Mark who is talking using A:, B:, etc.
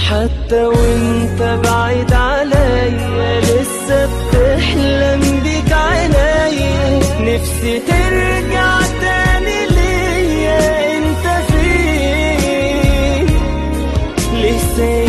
A: حتى وانت بعيد عليا لسه بتحلم بيك عينيا نفسي ترجع تاني ليا انت فين ليه سايب